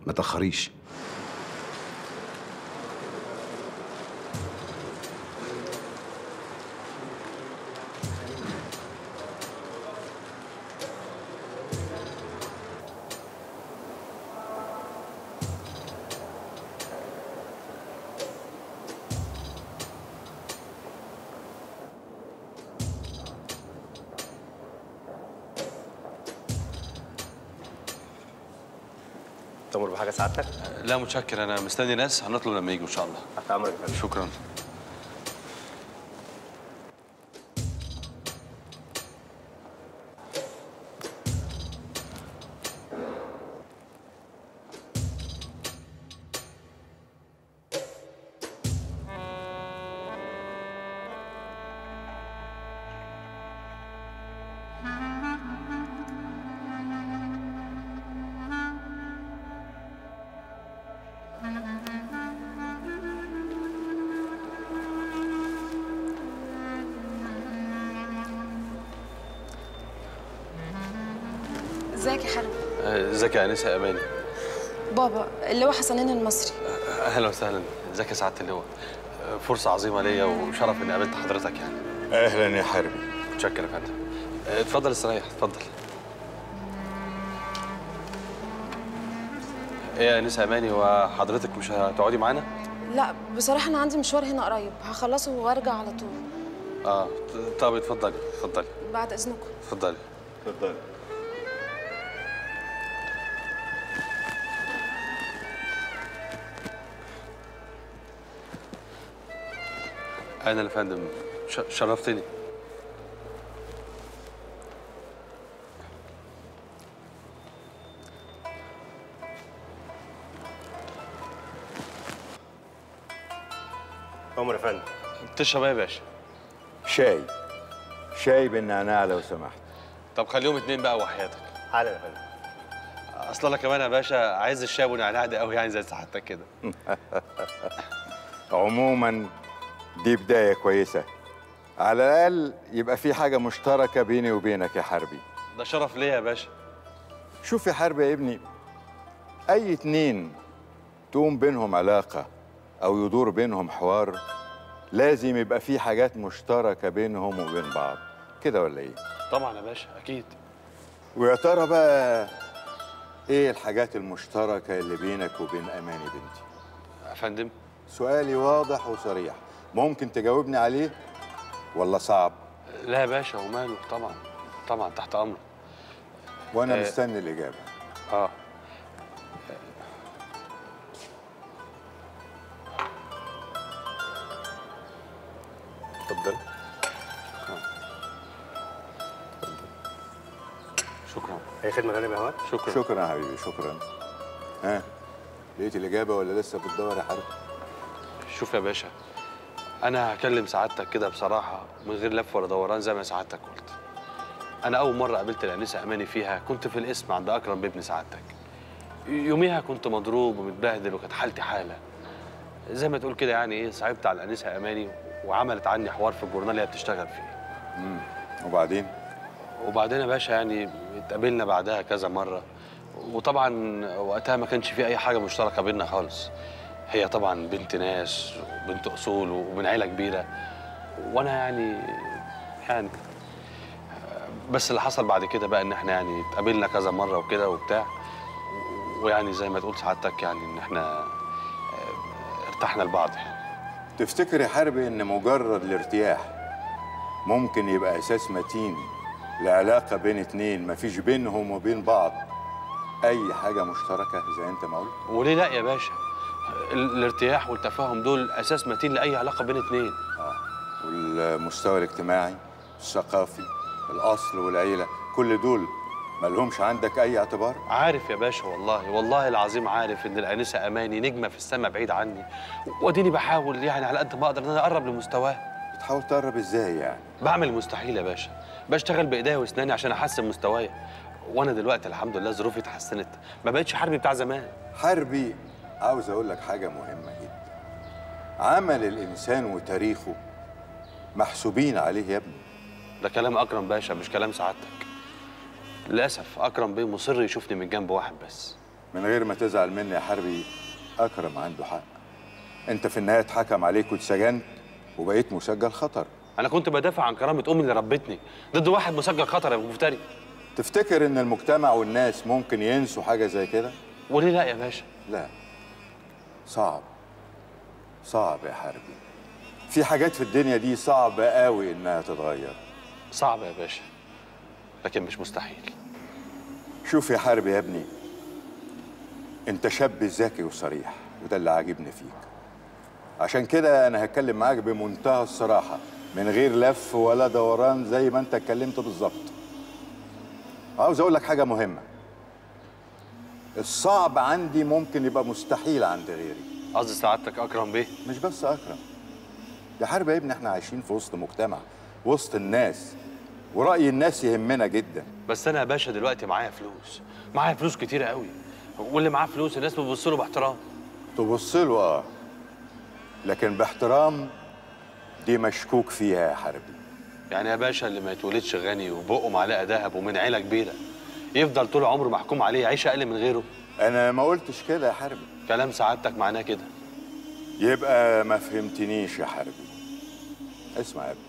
ما تاخريش تمر بحاجه سعادتك لا متشكر انا مستني ناس هنطلب لما يجوا ان شاء الله تحت امرك يا فندم شكرا ازيك يا حرب آه، ازيك يا انسه اماني بابا اللي هو حسنين المصري آه، اهلا وسهلا ازيك يا سعاده اللواء آه، فرصه عظيمه ليا وشرف اني قابلت حضرتك يعني اهلا يا حربي متشكر يا فندم آه، اتفضل استريح اتفضل ايه يا انسه اماني وحضرتك مش هتقعدي معانا لا بصراحه انا عندي مشوار هنا قريب هخلصه وارجع على طول اه ط- طب اتفضلي اتفضلي بعد اذنكم اتفضلي اتفضل انا يا فندم ش- شرفتني عمر يا فندم تشرب ايه يا باشا شاي شاي بالنعناع لو سمحت طب خليهم اتنين بقى وحياتك حالا يا فندم اصل انا كمان يا باشا عايز الشاي ونعناع ده قوي يعني زي سعادتك كده عموما دي بداية كويسة على الأقل يبقى في حاجة مشتركة بيني وبينك يا حربي ده شرف ليا يا باشا شوف يا حربي يا ابني أي اتنين تقوم بينهم علاقة أو يدور بينهم حوار لازم يبقى في حاجات مشتركة بينهم وبين بعض كده ولا إيه؟ طبعا يا باشا اكيد ويا ترى بقى إيه الحاجات المشتركة اللي بينك وبين أماني بنتي؟ يا فندم سؤالي واضح وصريح ممكن تجاوبني عليه ولا صعب لا يا باشا وماله طبعا طبعا تحت امرك وانا آه. مستني الاجابه اه اتفضل شكرا اي خدمه ثانيه يا هواد شكرا شكرا يا حبيبي شكرا ها لقيت الاجابه ولا لسه بتدور يا حرب شوف يا باشا انا هكلم سعادتك كده بصراحه من غير لف ولا دوران زي ما سعادتك قلت انا اول مره قابلت الانسه اماني فيها كنت في القسم عند اكرم بابن سعادتك يوميها كنت مضروب ومتبهدل وكانت حالتي حاله زي ما تقول كده يعني ايه صعبت على الانسه اماني وعملت عني حوار في الجورنال اللي هي بتشتغل فيه وبعدين وبعدين يا باشا يعني اتقابلنا بعدها كذا مرة وطبعا وقتها ما كانش في أي حاجة مشتركة بينا خالص هي طبعا بنت ناس وبنت أصول ومن عيلة كبيرة وأنا يعني يعني بس اللي حصل بعد كده بقى إن إحنا يعني اتقابلنا كذا مرة وكده وبتاع ويعني زي ما تقول سعادتك يعني إن إحنا ارتحنا لبعض يعني تفتكر يا حربي ان مجرد الارتياح ممكن يبقى اساس متين لعلاقه بين اتنين مفيش بينهم وبين بعض اي حاجه مشتركه زي انت ما قلت وليه لا يا باشا ال- الارتياح والتفاهم دول أساس متين لأي علاقة بين اتنين والمستوى الاجتماعي الثقافي الاصل والعيله كل دول مالهمش عندك اي اعتبار عارف يا باشا والله والله العظيم عارف ان الانسه اماني نجمه في السماء بعيد عني واديني بحاول يعني على قد ما اقدر ان انا اقرب لمستواه بتحاول تقرب ازاي يعني بعمل المستحيل يا باشا بشتغل بايديا واسناني عشان احسن مستوايا وانا دلوقتي الحمد لله ظروفي اتحسنت ما بقتش حربي بتاع زمان حربي عاوز اقول لك حاجه مهمه جدا عمل الانسان وتاريخه محسوبين عليه يا ابني ده كلام اكرم باشا مش كلام سعادتك للاسف اكرم بيه مصر يشوفني من جنب واحد بس من غير ما تزعل مني يا حربي اكرم عنده حق انت في النهايه اتحكم عليك واتسجنت وبقيت مسجل خطر انا كنت بدافع عن كرامه امي اللي ربتني ضد واحد مسجل خطر يا ابو مفتري تفتكر ان المجتمع والناس ممكن ينسوا حاجه زي كده وليه لا يا باشا لا صعب صعب يا حربي في حاجات في الدنيا دي صعب قوي انها تتغير صعب يا باشا لكن مش مستحيل شوف يا حربي يا ابني انت شاب ذكي وصريح وده اللي عاجبني فيك عشان كده انا هتكلم معاك بمنتهى الصراحه من غير لف ولا دوران زي ما انت اتكلمت بالظبط عاوز اقول لك حاجه مهمه الصعب عندي ممكن يبقى مستحيل عند غيري قصدي سعادتك اكرم بيه مش بس اكرم يا حرب يا ابني احنا عايشين في وسط مجتمع وسط الناس ورأي الناس يهمنا جدا بس انا يا باشا دلوقتي معايا فلوس معايا فلوس كتيره قوي واللي معاه فلوس الناس بتبص له باحترام تبص له اه لكن باحترام دي مشكوك فيها يا حربي يعني يا باشا اللي ما يتولدش غني وبقه معلقه ذهب ومن عيله كبيره يفضل طول عمره محكوم عليه يعيش اقل من غيره انا ما قلتش كده يا حربي كلام سعادتك معناه كده يبقى ما فهمتنيش يا حربي اسمع يا ابني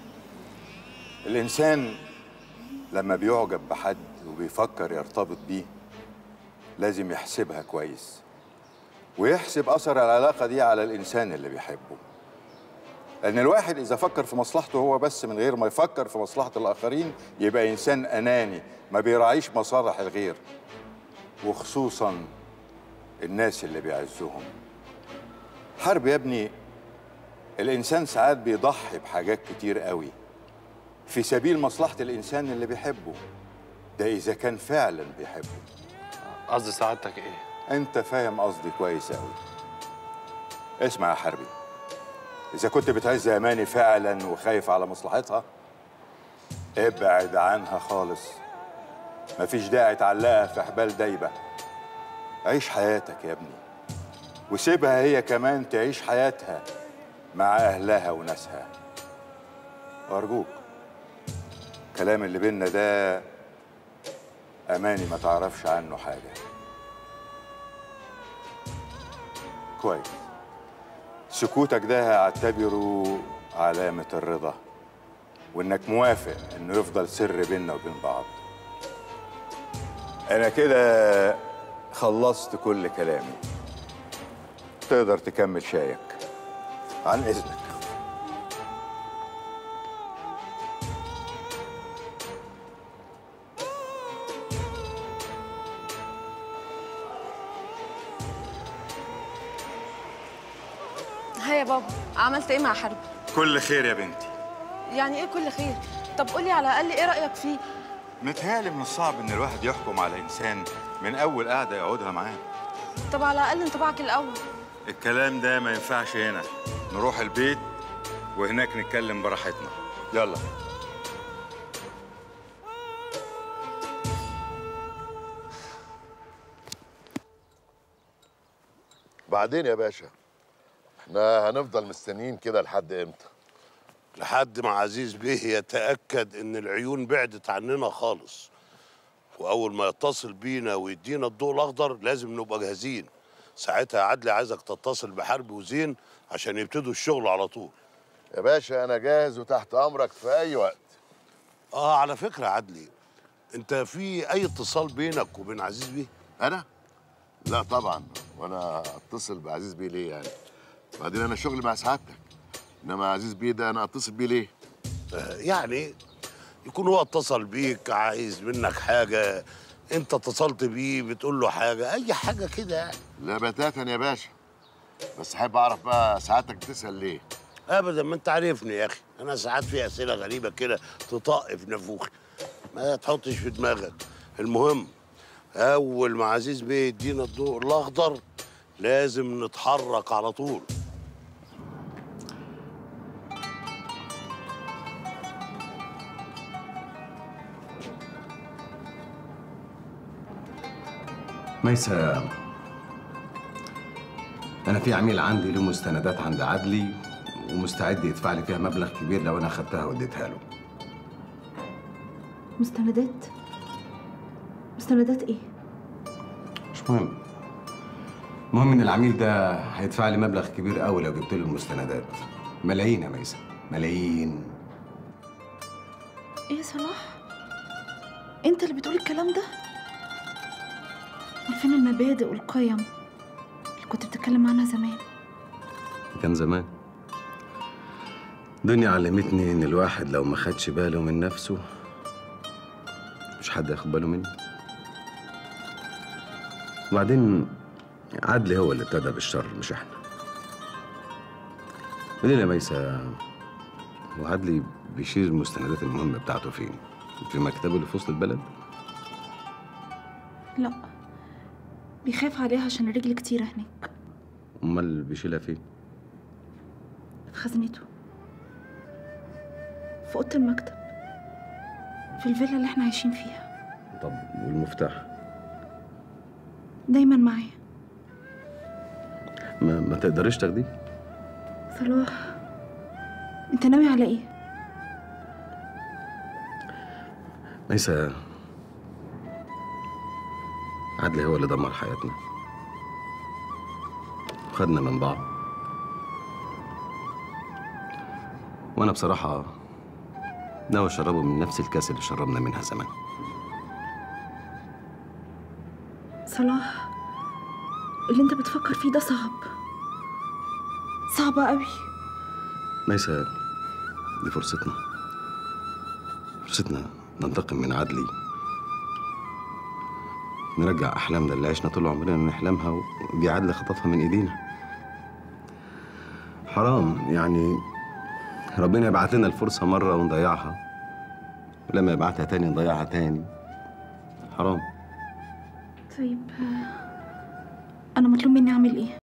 الانسان لما بيعجب بحد وبيفكر يرتبط بيه لازم يحسبها كويس ويحسب اثر العلاقه دي على الانسان اللي بيحبه لان الواحد اذا فكر في مصلحته هو بس من غير ما يفكر في مصلحه الاخرين يبقى انسان اناني ما بيراعيش مصالح الغير وخصوصا الناس اللي بيعزهم حرب يا ابني الانسان ساعات بيضحي بحاجات كتير قوي في سبيل مصلحه الانسان اللي بيحبه ده اذا كان فعلا بيحبه قصدي سعادتك ايه انت فاهم قصدي كويس قوي اسمع يا حربي اذا كنت بتعز اماني فعلا وخايف على مصلحتها ابعد عنها خالص مفيش داعي تعلقها في حبال دايبه عيش حياتك يا ابني وسيبها هي كمان تعيش حياتها مع اهلها وناسها وارجوك الكلام اللي بينا ده اماني ما تعرفش عنه حاجه كويس سكوتك ده هعتبره علامة الرضا وإنك موافق إنه يفضل سر بيننا وبين بعض أنا كده خلصت كل كلامي تقدر تكمل شايك عن إذنك ها يا بابا عملت ايه مع حرب كل خير يا بنتي يعني ايه كل خير طب قولي على الاقل ايه رايك فيه متهيألي من الصعب إن الواحد يحكم على إنسان من أول قعدة يقعدها معاه طب على الاقل انطباعك الاول الكلام ده ما ينفعش هنا نروح البيت وهناك نتكلم براحتنا يلا بعدين يا باشا احنا هنفضل مستنيين كده لحد امتى لحد ما عزيز بيه يتأكد إن العيون بعدت عننا خالص وأول ما يتصل بينا ويدينا الضوء الأخضر لازم نبقى جاهزين ساعتها يا عدلي عايزك تتصل بحرب وزين عشان يبتدوا الشغل على طول يا باشا انا جاهز وتحت امرك في اي وقت آه على فكرة يا عدلي أنت في أي اتصال بينك وبين عزيز بيه؟ انا لا طبعا وانا اتصل بعزيز بيه ليه يعني بعدين انا شغلي مع سعادتك انما عزيز بيه ده انا اتصل بيه ليه آه يعني يكون هو اتصل بيك عايز منك حاجة أنت اتصلت بيه بتقول له حاجة أي حاجة كده يعني لا بتاتا يا باشا بس احب اعرف بقى سعادتك بتسال ليه ابدا ما انت عارفني يا اخي انا ساعات في اسئله غريبه كده تطق في نافوخي ما تحطش في دماغك المهم اول ما عزيز بيه يدينا الضوء الاخضر لازم نتحرك على طول ميسة أنا في عميل عندي له مستندات عند عدلي ومستعد يدفع لي فيها مبلغ كبير لو أنا أخدتها واديتها له مستندات مستندات ايه مش مش مهم المهم ان العميل ده هيدفع لي مبلغ كبير قوي لو جبت له المستندات ملايين يا ميسة ملايين ايه يا صلاح انت اللي بتقول الكلام ده فين المبادئ والقيم اللي كنت بتتكلم عنها زمان كان زمان الدنيا علمتني ان الواحد لو ما خدش باله من نفسه مش حد ياخد باله منه وبعدين عدلي هو اللي ابتدى بالشر مش احنا قولي لي يا ميسة هو عدلي بيشيل المستندات المهمة بتاعته فين؟ في مكتبه اللي في وسط البلد؟ لا بيخاف عليها عشان الرجل كتيرة هناك امال بيشيلها فين؟ في خزنته في اوضه المكتب في الفيلا اللي احنا عايشين فيها طب والمفتاح؟ دايما معايا ما, ما تقدريش تاخديه؟ صلاح انت ناوي على ايه ميسة عدلي هو اللي دمر حياتنا خدنا من بعض وانا بصراحة ناوي اشربه من نفس الكاس اللي شربنا منها زمان صلاح اللي انت بتفكر فيه ده صعب صعب قوي ميسة دي فرصتنا فرصتنا ننتقم من عدلي نرجع أحلامنا اللي عشنا طول عمرنا نحلمها ودي عدل خطفها من إيدينا حرام يعني ربنا يبعت لنا الفرصة مرة ونضيعها ولما يبعتها تاني نضيعها تاني حرام طيب آه، انا مطلوب مني اعمل ايه